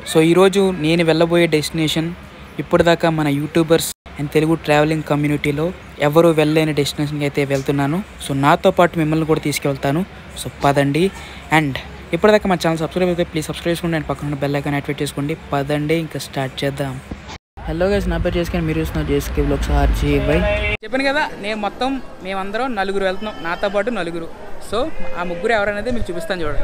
So ఈరోజు నేను వెళ్ళబోయే డెస్టినేషన్ ఇప్పటిదాకా మన యూట్యూబర్స్ అండ్ తెలుగు ట్రావెలింగ్ కమ్యూనిటీలో ఎవరు వెళ్ళలేని డెస్టినేషన్కి అయితే వెళ్తున్నాను సో నాతో పాటు మిమ్మల్ని కూడా తీసుకెళ్తాను సో పదండి అండ్ ఇప్పటిదాకా మా ఛానల్ సబ్స్క్రైబ్ అయితే ప్లీజ్ సబ్స్క్రైబ్ చేసుకోండి అండ్ పక్కన బెల్ ఐకాన్ యాక్టివేట్ చేసుకోండి పదండి ఇంకా స్టార్ట్ చేద్దాం హలో గైస్ నా పేరు చేసుకొని మీరు చూస్తున్నారు జేస్కే బ్లాగ్స్ ఆర్జీవై చెప్పాను కదా నేను మొత్తం మేమందరం నలుగురు వెళ్తున్నాం నాతో పాటు నలుగురు సో ఆ ముగ్గురు ఎవరనేది మీకు చూపిస్తాను చూడండి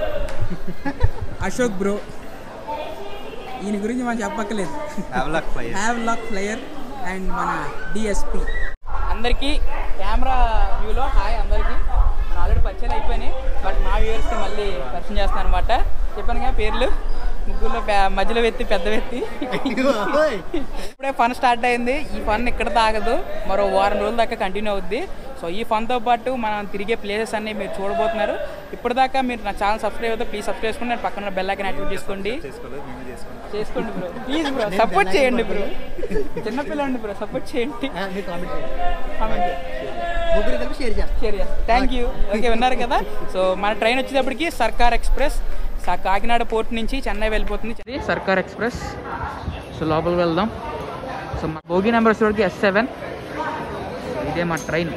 అశోక్ బ్రో ఈయన గురించి మనం చెప్పక్కర్లేదు హ్యావ్ లక్ ప్లేయర్ అండ్ మన డిఎస్పి అందరికీ కెమెరా వ్యూలో హాయ్ అందరికీ మన ఆల్రెడీ పరిచయాలు అయిపోయినాయి బట్ మా వ్యూవర్స్కి మళ్ళీ పరిచయం చేస్తాను అనమాట చెప్పాను కదా పేర్లు ముగ్గురులో పె- మధ్యలో వెత్తి పెద్ద వెత్తి ఇప్పుడే ఫన్ స్టార్ట్ అయింది ఈ ఫన్ ఇక్కడ తాగదు మరో వారం రోజుల దాకా కంటిన్యూ అవుద్ది సో ఈ ఫన్తో పాటు మనం తిరిగే ప్లేసెస్ అన్ని మీరు చూడబోతున్నారు ఇప్పటిదాకా మీరు నా ఛానల్ సబ్స్క్రైబ్ అయితే ప్లీజ్ సబ్స్క్రైబ్ చేసుకోండి నేను పక్కన బెల్ ఐకాన్ యాక్టివేట్ చేసుకోండి చేసుకోండి బ్రో ప్లీజ్ బ్రో సపోర్ట్ చేయండి బ్రో చిన్నపిల్లండి బ్రో సపోర్ట్ చేయండి కామెంట్ ముగ్గురు కలిపి షేర్ చేస్తాం షేర్ చేస్తాను థ్యాంక్ యూ ఓకే విన్నారు కదా సో మన ట్రైన్ వచ్చేటప్పటికి సర్కార్ ఎక్స్ప్రెస్ సా- కాకినాడ పోర్ట్ నుంచి చెన్నై వెళ్ళిపోతుంది ఇది సర్కార్ ఎక్స్ప్రెస్ సో లోపలికి వెళ్దాం సో మా భోగి నెంబర్ వచ్చేటప్పటికి ఎస్ సెవెన్ ఇదే మా ట్రైన్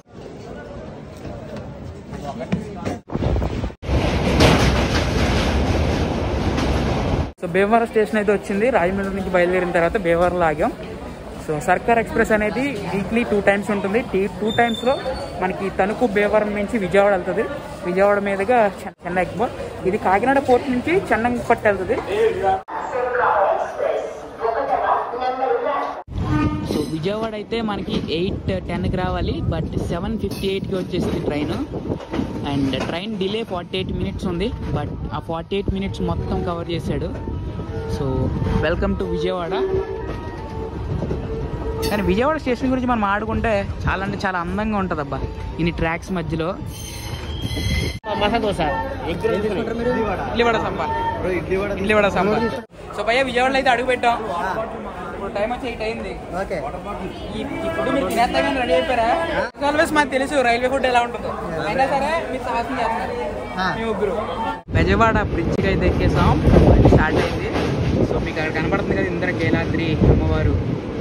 సో భీమవరం స్టేషన్ అయితే వచ్చింది రాజమండ్రి నుంచి బయలుదేరిన తర్వాత భీమవరంలో ఆగాం సో సర్కార్ ఎక్స్ప్రెస్ అనేది వీక్లీ టూ టైమ్స్ ఉంటుంది టీ టూ టైమ్స్లో మనకి తణుకు భీమవరం నుంచి విజయవాడ వెళ్తుంది విజయవాడ మీదుగా చె- చెన్నై ఎక్స్పోర్ట్ ఇది కాకినాడ పోర్ట్ నుంచి చెన్నై పట్టు వెళ్తుంది సో విజయవాడ అయితే మనకి ఎయిట్ టెన్కి రావాలి బట్ సెవెన్ ఫిఫ్టీ ఎయిట్కి వచ్చేసింది train and train delay forty eight minutes ఉంది బట్ ఆ ఫార్టీ ఎయిట్ మినిట్స్ మొత్తం కవర్ చేశాడు సో వెల్కమ్ టు విజయవాడ కానీ విజయవాడ స్టేషన్ గురించి మనం ఆడుకుంటే చాలా అంటే చాలా అందంగా ఉంటుంది అబ్బా ఇన్ని ట్రాక్స్ మధ్యలో ఇడ్లీ వడ సాంబార్ ఇడ్లీ వడ సాంబార్ సో భయ్య విజయవాడలో అయితే అడుగు పెట్టాం ఇప్పుడు టైం వచ్చి ఎయిట్ అయింది ఓకే ఈ ఈ ఫుడ్ మీరు తినేస్తామని రెడీ అయిపోయారా ఆల్వేస్ మాకు తెలుసు రైల్వే ఫుడ్ ఎలా ఉంటుందో అయినా సరే మీరు సాహసం చేస్తున్నారు ఆ. మీ ముగ్గురు బెజవాడ బ్రిడ్జ్కి అయితే ఎక్కేసాం స్టార్ట్ అయింది సో మీకు అక్కడ కనబడుతుంది కదా ఇంద్ర కేలాద్రి అమ్మవారు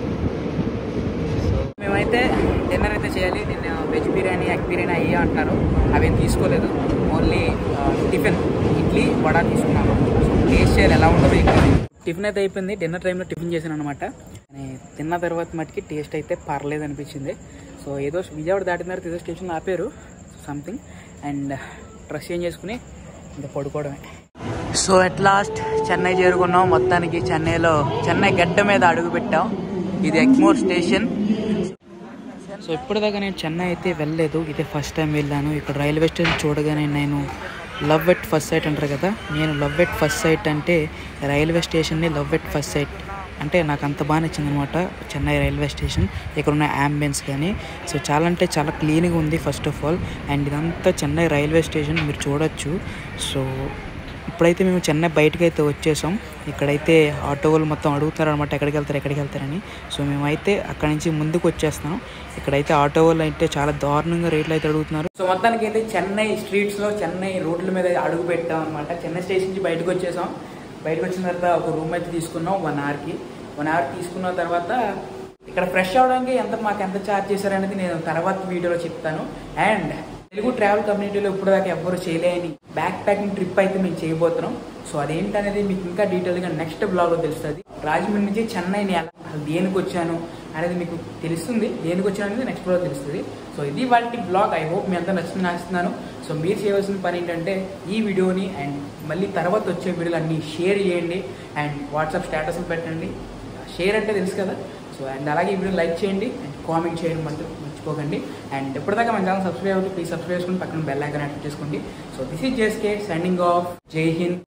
సో మేమైతే డిన్నర్ అయితే చేయాలి నిన్న వెజ్ బిర్యానీ ఎగ్ బిర్యానీ అయ్యే అంటున్నారు అవేం తీసుకోలేదు ఓన్లీ టిఫిన్ ఇడ్లీ వడ తీసుకున్నాము సో టేస్ట్ చేయాలి ఎలా ఉంటుందో ఇక్కడ టిఫిన్ అయితే అయిపోయింది డిన్నర్ టైంలో టిఫిన్ చేశాను అనమాట కానీ తిన్న తర్వాత మటుకి టేస్ట్ అయితే పర్లేదు అనిపించింది సో ఏదో విజయవాడ దాటిన తర్వాత ఏదో స్టేషన్లో ఆపారు సంథింగ్ అండ్ డ్రెస్ చేంజ్ చేసుకుని ఇంకా పడుకోవడమే సో అట్ లాస్ట్ చెన్నై చేరుకున్నాం మొత్తానికి చెన్నైలో చెన్నై గడ్డ మీద అడుగు పెట్టాం ఇది ఎగ్మోర్ స్టేషన్ సో ఇప్పటిదాకా నేను చెన్నై అయితే వెళ్ళలేదు ఇదే ఫస్ట్ టైం వెళ్ళాను ఇక్కడ రైల్వే స్టేషన్ చూడగానే నేను లవ్ ఎట్ ఫస్ట్ సైట్ అంటారు కదా నేను లవ్ ఎట్ ఫస్ట్ సైట్ అంటే రైల్వే స్టేషన్ని లవ్ ఎట్ ఫస్ట్ సైట్ అంటే నాకు అంత బాగా నచ్చింది అనమాట చెన్నై రైల్వే స్టేషన్ ఇక్కడ ఉన్న అంబియన్స్ కానీ సో చాలా అంటే చాలా క్లీన్గా ఉంది ఫస్ట్ ఆఫ్ ఆల్ అండ్ ఇదంతా చెన్నై రైల్వే స్టేషన్ మీరు చూడొచ్చు సో ఇప్పుడైతే మేము చెన్నై బయటకు అయితే వచ్చేసాం ఇక్కడైతే ఆటో వాళ్ళు మొత్తం అడుగుతారు అనమాట ఎక్కడికి వెళ్తారు ఎక్కడికి వెళ్తారని సో మేమైతే అక్కడ నుంచి ముందుకు వచ్చేస్తాం ఇక్కడైతే ఆటో వాళ్ళు అయితే చాలా దారుణంగా రేట్లు అయితే అడుగుతున్నారు సో మొత్తానికి అయితే చెన్నై స్ట్రీట్స్ లో చెన్నై రోడ్ల మీద అడుగు పెట్టాం అనమాట చెన్నై స్టేషన్ నుంచి బయటకు వచ్చేసాం బయటకు వచ్చిన తర్వాత ఒక రూమ్ అయితే తీసుకున్నాం వన్ అవర్కి వన్ అవర్ తీసుకున్న తర్వాత ఇక్కడ ఫ్రెష్ అవడానికి ఎంత మాకు ఎంత ఛార్జ్ చేశారనేది నేను తర్వాత వీడియోలో చెప్తాను అండ్ తెలుగు ట్రావెల్ కమ్యూనిటీలో ఇప్పుడు దాకా ఎవ్వరు చేయలేని బ్యాక్ ప్యాకింగ్ ట్రిప్ అయితే మేము చేయబోతున్నాం సో అదేంటనేది మీకు ఇంకా డీటెయిల్గా నెక్స్ట్ బ్లాగ్లో తెలుస్తుంది రాజమండ్రి నుంచి చెన్నై నేను ఎలా అసలు దేనికి వచ్చాను అనేది మీకు తెలుస్తుంది దేనికి వచ్చాను అనేది నెక్స్ట్ బ్లాగ్ తెలుస్తుంది సో ఇది వాటి బ్లాగ్ ఐ హోప్ మీ అంతా నచ్చింది ఆశిస్తున్నాను సో మీరు చేయవలసిన పని ఏంటంటే ఈ వీడియోని అండ్ మళ్ళీ తర్వాత వచ్చే వీడియోలు అన్ని షేర్ చేయండి అండ్ వాట్సాప్ స్టేటస్లు పెట్టండి షేర్ అంటే తెలుసు కదా సో అండ్ అలాగే ఈ వీడియో లైక్ చేయండి అండ్ కామెంట్ చేయడం మాత్రం మర్చిపోకండి అండ్ ఎప్పటిదాకా మన ఛానల్ సబ్స్క్రైబ్ అవుతుంది ప్లీజ్ సబ్స్క్రైబ్ చేసుకుని పక్కన బెల్ ఐకాన్ యాక్టివ్ చేసుకోండి so this is JSK signing off Jai Hind